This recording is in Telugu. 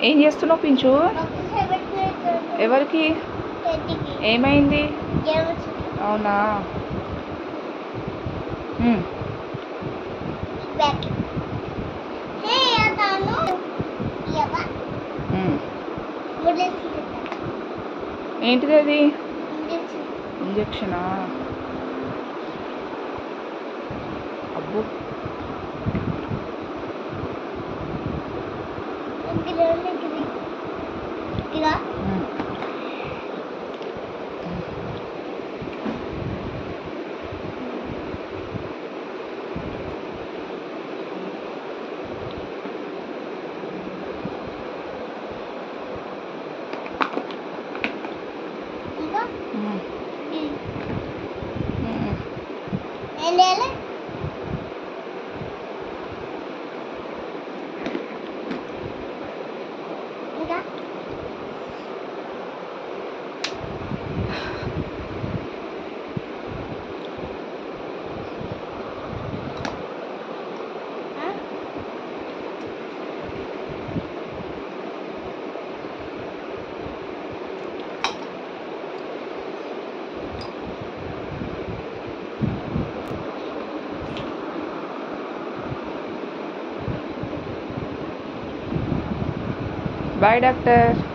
ఏం చేస్తున్నావు పించు ఎవరికి ఏమైంది అవునా ఉమ్, ఉమ్. ఏంటిది అది ఇంజక్షనా అబ్బో ఉమ్. ఉమ్. ఉమ్. ఇంకా బాయ్ డాక్టర్